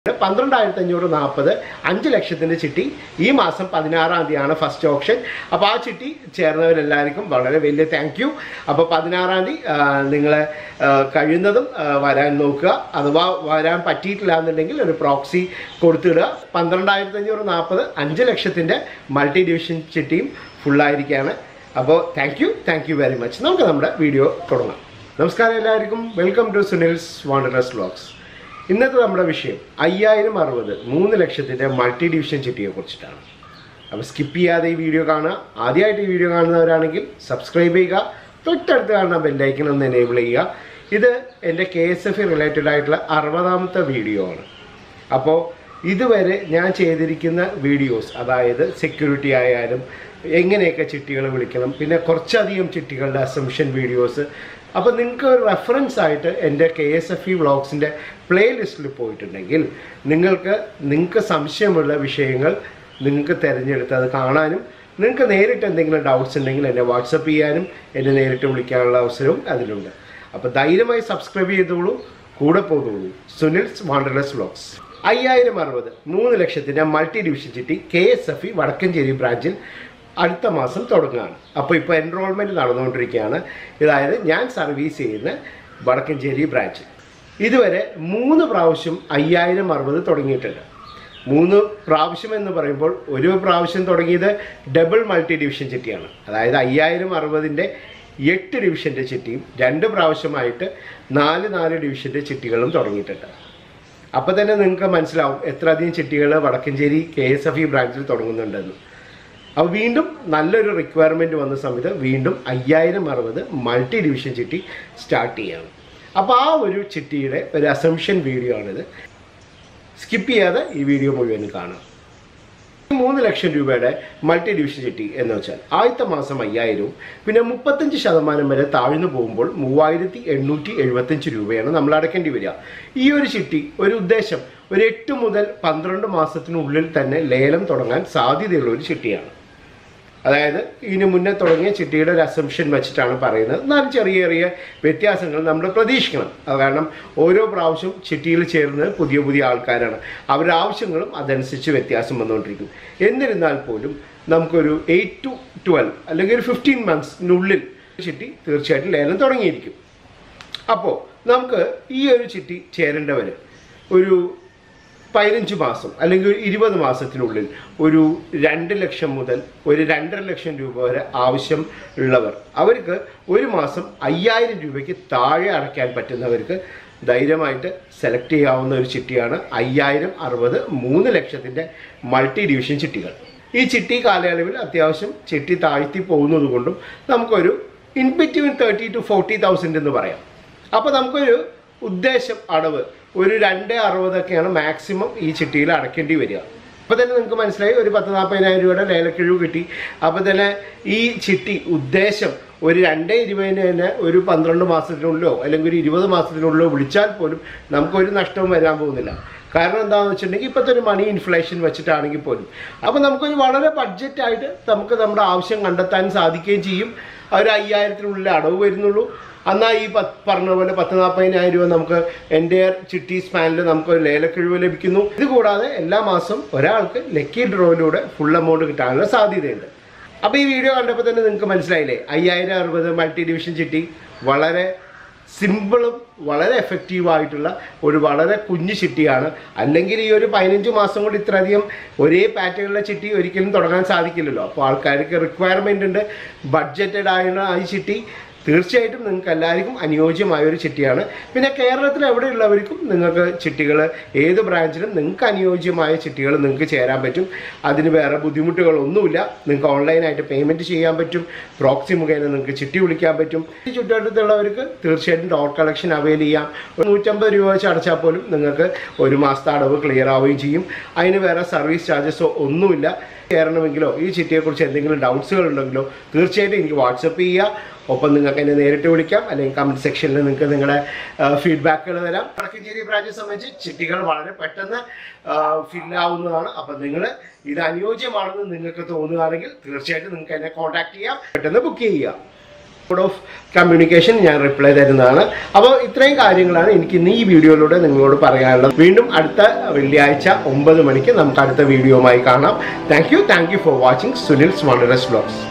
പന്ത്രണ്ടായിരത്തി അഞ്ഞൂറ് നാൽപ്പത് അഞ്ച് ലക്ഷത്തിന്റെ ചിട്ടി ഈ മാസം പതിനാറാം തീയതിയാണ് ഫസ്റ്റ് ഓപ്ഷൻ അപ്പോൾ ആ ചിട്ടി ചേർന്നവരെല്ലാവർക്കും വളരെ വലിയ താങ്ക് യു അപ്പോൾ പതിനാറാം തീയതി നിങ്ങൾ കഴിയുന്നതും ആ, വരാൻ നോക്കുക അഥവാ വരാൻ പറ്റിയിട്ടില്ല എന്നുണ്ടെങ്കിൽ ഒരു പ്രോക്സി കൊടുത്തിടുക പന്ത്രണ്ടായിരത്തി അഞ്ഞൂറ് നാൽപ്പത് അഞ്ച് ലക്ഷത്തിന്റെ മൾട്ടി ഡിവിഷൻ ചിട്ടിയും ഫുള്ളായിരിക്കുകയാണ് അപ്പോൾ thank you thank you very much നമുക്ക് നമ്മുടെ വീഡിയോ തുടങ്ങാം നമസ്കാരം എല്ലാവർക്കും welcome to Sunil's wanderers vlogs ഇന്നത്തെ നമ്മുടെ വിഷയം അയ്യായിരം അറുപത് മൂന്ന് ലക്ഷത്തിൻ്റെ മൾട്ടി ഡിവിഷൻ ചിട്ടിയെ കുറിച്ചിട്ടാണ് അപ്പോൾ സ്കിപ്പ് ചെയ്യാതെ ഈ വീഡിയോ കാണുക ആദ്യമായിട്ട് ഈ വീഡിയോ കാണുന്നവരാണെങ്കിൽ സബ്സ്ക്രൈബ് ചെയ്യുക തൊട്ടടുത്ത് കാണുന്ന ബെല്ലൈക്കൺ ഒന്ന് എനേബിൾ ചെയ്യുക ഇത് എൻ്റെ കെ എസ് എഫ് റിലേറ്റഡ് ആയിട്ടുള്ള അറുപതാമത്തെ വീഡിയോ ആണ് അപ്പോൾ ഇതുവരെ ഞാൻ ചെയ്തിരിക്കുന്ന വീഡിയോസ് അതായത് സെക്യൂരിറ്റി ആയാലും എങ്ങനെയൊക്കെ ചിട്ടികൾ വിളിക്കണം പിന്നെ കുറച്ചധികം ചിട്ടികളുടെ അസംഷൻ വീഡിയോസ് അപ്പോൾ നിങ്ങൾക്ക് ഒരു റെഫറൻസ് ആയിട്ട് എൻ്റെ കെ എസ് എഫ് ഇ വ്ളോഗ്സിൻ്റെ പ്ലേലിസ്റ്റിൽ പോയിട്ടുണ്ടെങ്കിൽ നിങ്ങൾക്ക് നിങ്ങൾക്ക് സംശയമുള്ള വിഷയങ്ങൾ നിങ്ങൾക്ക് തിരഞ്ഞെടുത്ത് അത് കാണാനും നിങ്ങൾക്ക് നേരിട്ട് എന്തെങ്കിലും ഡൗട്ട്സ് ഉണ്ടെങ്കിൽ എന്നെ വാട്സപ്പ് ചെയ്യാനും എന്നെ നേരിട്ട് വിളിക്കാനുള്ള അവസരവും അതിലുണ്ട് അപ്പോൾ ധൈര്യമായി സബ്സ്ക്രൈബ് ചെയ്തോളൂ കൂടെ പോകോളൂ സുനിൽസ് വാണ്ടർലെസ് വ്ളോഗ്സ് അയ്യായിരം അറുപത് മൂന്ന് ലക്ഷത്തിൻ്റെ മൾട്ടി ഡിവിഷൻ ചിട്ടി K S F E Vadakkanchery ബ്രാഞ്ചിൽ അടുത്ത മാസം തുടങ്ങുകയാണ് അപ്പോൾ ഇപ്പോൾ എൻറോൾമെൻറ്റ് നടന്നുകൊണ്ടിരിക്കുകയാണ് അതായത് ഞാൻ സർവീസ് ചെയ്യുന്ന വടക്കഞ്ചേരി ബ്രാഞ്ച് ഇതുവരെ മൂന്ന് പ്രാവശ്യം അയ്യായിരം അറുപത് തുടങ്ങിയിട്ടുണ്ട് മൂന്ന് പ്രാവശ്യം എന്ന് പറയുമ്പോൾ ഒരു പ്രാവശ്യം തുടങ്ങിയത് ഡബിൾ മൾട്ടി ഡിവിഷൻ ചിട്ടിയാണ് അതായത് അയ്യായിരം അറുപതിൻ്റെ എട്ട് ഡിവിഷൻ്റെ ചിട്ടിയും രണ്ട് പ്രാവശ്യമായിട്ട് നാല് നാല് ഡിവിഷൻ്റെ ചിട്ടികളും തുടങ്ങിയിട്ടുണ്ട് അപ്പോൾ തന്നെ നിങ്ങൾക്ക് മനസ്സിലാവും എത്ര അധികം ചിട്ടികൾ Vadakkanchery K S F E ബ്രാഞ്ചിൽ തുടങ്ങുന്നുണ്ടെന്ന് അപ്പോൾ വീണ്ടും നല്ലൊരു റിക്വയർമെൻറ്റ് വന്ന സമയത്ത് വീണ്ടും അയ്യായിരം അറുപത് മൾട്ടി ഡിവിഷൻ ചിട്ടി സ്റ്റാർട്ട് ചെയ്യാണ് അപ്പോൾ ആ ഒരു ചിട്ടിയുടെ ഒരു അസംഷൻ വീഡിയോ ആണിത് സ്കിപ്പ് ചെയ്യാതെ ഈ വീഡിയോ മുഴുവൻ കാണാം ഈ മൂന്ന് ലക്ഷം രൂപയുടെ മൾട്ടി ഡിവിഷൻ ചിട്ടി എന്ന് വെച്ചാൽ ആദ്യത്തെ മാസം അയ്യായിരവും പിന്നെ മുപ്പത്തഞ്ച് ശതമാനം വരെ താഴ്ന്നു പോകുമ്പോൾ മൂവായിരത്തി എണ്ണൂറ്റി എഴുപത്തഞ്ച് രൂപയാണ് നമ്മൾ അടയ്ക്കേണ്ടി വരിക ഈ ഒരു ചിട്ടി ഒരു ഉദ്ദേശം ഒരു എട്ട് മുതൽ പന്ത്രണ്ട് മാസത്തിനുള്ളിൽ തന്നെ ലേലം തുടങ്ങാൻ സാധ്യതയുള്ള ഒരു ചിട്ടിയാണ് അതായത് ഇതിന് മുന്നേ തുടങ്ങിയ ചിട്ടിയുടെ ഒരു അസംഷൻ വെച്ചിട്ടാണ് പറയുന്നത് എന്നാലും ചെറിയ ചെറിയ വ്യത്യാസങ്ങൾ നമ്മൾ പ്രതീക്ഷിക്കണം അത് കാരണം ഓരോ പ്രാവശ്യം ചിട്ടിയിൽ ചേരുന്നത് പുതിയ പുതിയ ആൾക്കാരാണ് അവരുടെ ആവശ്യങ്ങളും അതനുസരിച്ച് വ്യത്യാസം വന്നുകൊണ്ടിരിക്കും എന്നിരുന്നാൽ പോലും നമുക്കൊരു എയ്റ്റ് ടു ട്വൽവ് അല്ലെങ്കിൽ ഒരു ഫിഫ്റ്റീൻ മന്ത്സിനുള്ളിൽ ചിട്ടി തീർച്ചയായിട്ടും ലേലം തുടങ്ങിയിരിക്കും അപ്പോൾ നമുക്ക് ഈ ഒരു ചിട്ടി ചേരേണ്ടവർ ഒരു പതിനഞ്ച് മാസം അല്ലെങ്കിൽ ഒരു ഇരുപത് മാസത്തിനുള്ളിൽ ഒരു രണ്ട് ലക്ഷം മുതൽ ഒരു രണ്ടര ലക്ഷം രൂപ വരെ ആവശ്യം ഉള്ളവർ അവർക്ക് ഒരു മാസം അയ്യായിരം രൂപയ്ക്ക് താഴെ അടയ്ക്കാൻ പറ്റുന്നവർക്ക് ധൈര്യമായിട്ട് സെലക്ട് ചെയ്യാവുന്ന ഒരു ചിട്ടിയാണ് അയ്യായിരം അറുപത് മൂന്ന് ലക്ഷത്തിൻ്റെ മൾട്ടി ഡിവിഷൻ ചിട്ടികൾ ഈ ചിട്ടി കാലയളവിൽ അത്യാവശ്യം ചിട്ടി താഴ്ത്തി പോകുന്നത് കൊണ്ടും നമുക്കൊരു in between thirty to forty thousand എന്ന് പറയാം അപ്പോൾ നമുക്കൊരു ഉദ്ദേശം അടവ് ഒരു രണ്ട് അറുപതൊക്കെയാണ് മാക്സിമം ഈ ചിട്ടിയിൽ അടയ്ക്കേണ്ടി വരിക അപ്പോൾ തന്നെ നിങ്ങൾക്ക് മനസ്സിലായി ഒരു പത്ത് നാൽപ്പതിനായിരം രൂപയുടെ ലേലക്കിഴിവ് കിട്ടി അപ്പോൾ തന്നെ ഈ ചിട്ടി ഉദ്ദേശം ഒരു രണ്ട് ഇരുപതിന് തന്നെ ഒരു പന്ത്രണ്ട് മാസത്തിനുള്ളിലോ അല്ലെങ്കിൽ ഒരു ഇരുപത് മാസത്തിനുള്ളിലോ വിളിച്ചാൽ പോലും നമുക്കൊരു നഷ്ടവും വരാൻ പോകുന്നില്ല കാരണം എന്താണെന്ന് വെച്ചിട്ടുണ്ടെങ്കിൽ ഇപ്പോഴത്തെ ഒരു മണി ഇൻഫ്ലേഷൻ വെച്ചിട്ടാണെങ്കിൽ പോലും അപ്പോൾ നമുക്കൊരു വളരെ ബഡ്ജറ്റായിട്ട് നമുക്ക് നമ്മുടെ ആവശ്യം കണ്ടെത്താൻ സാധിക്കുകയും ചെയ്യും ആ ഒരു അയ്യായിരത്തിനുള്ളിൽ അടവ് വരുന്നുള്ളൂ എന്നാൽ ഈ പത്ത് പറഞ്ഞ പോലെ പത്ത് നാൽപ്പതിനായിരം രൂപ നമുക്ക് എൻ്റെ ചിട്ടി സ്പാനിൽ നമുക്ക് ഒരു ലേലക്കിഴിവ് ലഭിക്കുന്നു ഇത് കൂടാതെ എല്ലാ മാസം ഒരാൾക്ക് ലക്കി ഡ്രോയിലൂടെ ഫുൾ എമൗണ്ട് കിട്ടാനുള്ള സാധ്യതയുണ്ട് അപ്പോൾ ഈ വീഡിയോ കണ്ടപ്പോൾ തന്നെ നിങ്ങൾക്ക് മനസ്സിലായില്ലേ അയ്യായിരം അറുപത് മൾട്ടി ഡിവിഷൻ ചിട്ടി വളരെ സിമ്പിളും വളരെ എഫക്റ്റീവായിട്ടുള്ള ഒരു വളരെ കുഞ്ഞു ചിട്ടിയാണ് അല്ലെങ്കിൽ ഈ ഒരു പതിനഞ്ച് മാസം കൊണ്ട് ഇത്രയധികം ഒരേ പാറ്റേണിലെ ചിട്ടി ഒരിക്കലും തുടങ്ങാൻ സാധിക്കില്ലല്ലോ അപ്പോൾ ആൾക്കാർക്ക് റിക്വയർമെൻ്റ് ഉണ്ട് ബഡ്ജറ്റഡ് ആയുള്ള ഈ ചിട്ടി തീർച്ചയായിട്ടും നിങ്ങൾക്ക് എല്ലാവർക്കും അനുയോജ്യമായ ഒരു ചിട്ടിയാണ് പിന്നെ കേരളത്തിൽ എവിടെയുള്ളവർക്കും നിങ്ങൾക്ക് ചിട്ടികൾ ഏത് ബ്രാഞ്ചിലും നിങ്ങൾക്ക് അനുയോജ്യമായ ചിട്ടികൾ നിങ്ങൾക്ക് ചേരാൻ പറ്റും അതിന് വേറെ ബുദ്ധിമുട്ടുകളൊന്നുമില്ല നിങ്ങൾക്ക് ഓൺലൈനായിട്ട് പേയ്മെൻറ്റ് ചെയ്യാൻ പറ്റും പ്രോക്സി മുഖേന നിങ്ങൾക്ക് ചിട്ടി വിളിക്കാൻ പറ്റും ഈ ചുറ്റുവട്ടത്തുള്ളവർക്ക് തീർച്ചയായിട്ടും ഡോട്ട് കളക്ഷൻ അവൈൽ ചെയ്യാം ഒരു നൂറ്റമ്പത് രൂപ വെച്ച് അടച്ചാൽ പോലും നിങ്ങൾക്ക് ഒരു മാസത്തെ അടവ് ക്ലിയർ ആവുകയും ചെയ്യും അതിന് വേറെ സർവീസ് ചാർജസോ ഒന്നുമില്ല ചേരണമെങ്കിലോ ഈ ചിട്ടിയെക്കുറിച്ച് എന്തെങ്കിലും ഡൗട്ട്സുകൾ ഉണ്ടെങ്കിലോ തീർച്ചയായിട്ടും എനിക്ക് വാട്സപ്പ് ചെയ്യുക ഒപ്പം നിങ്ങൾക്ക് എന്നെ നേരിട്ട് വിളിക്കാം അല്ലെങ്കിൽ കമൻറ്റ് സെക്ഷനിൽ നിങ്ങൾക്ക് നിങ്ങളുടെ ഫീഡ്ബാക്കുകൾ തരാം വടക്കഞ്ചേരി ബ്രാഞ്ചിനെ സംബന്ധിച്ച് ചിട്ടികൾ വളരെ പെട്ടെന്ന് ഫില്ലാവുന്നതാണ് അപ്പം നിങ്ങൾ ഇത് അനുയോജ്യമാണെന്ന് നിങ്ങൾക്ക് തോന്നുകയാണെങ്കിൽ തീർച്ചയായിട്ടും നിങ്ങൾക്ക് എന്നെ കോൺടാക്ട് ചെയ്യാം പെട്ടെന്ന് ബുക്ക് ചെയ്യുക മോഡ് ഓഫ് കമ്മ്യൂണിക്കേഷൻ ഞാൻ റിപ്ലൈ തരുന്നതാണ് അപ്പോൾ ഇത്രയും കാര്യങ്ങളാണ് എനിക്ക് ഇന്ന് ഈ വീഡിയോയിലൂടെ നിങ്ങളോട് പറയാനുള്ളത് വീണ്ടും അടുത്ത വെള്ളിയാഴ്ച ഒമ്പത് മണിക്ക് നമുക്ക് അടുത്ത വീഡിയോയുമായി കാണാം thank you thank you for watching Sunil wanderers blogs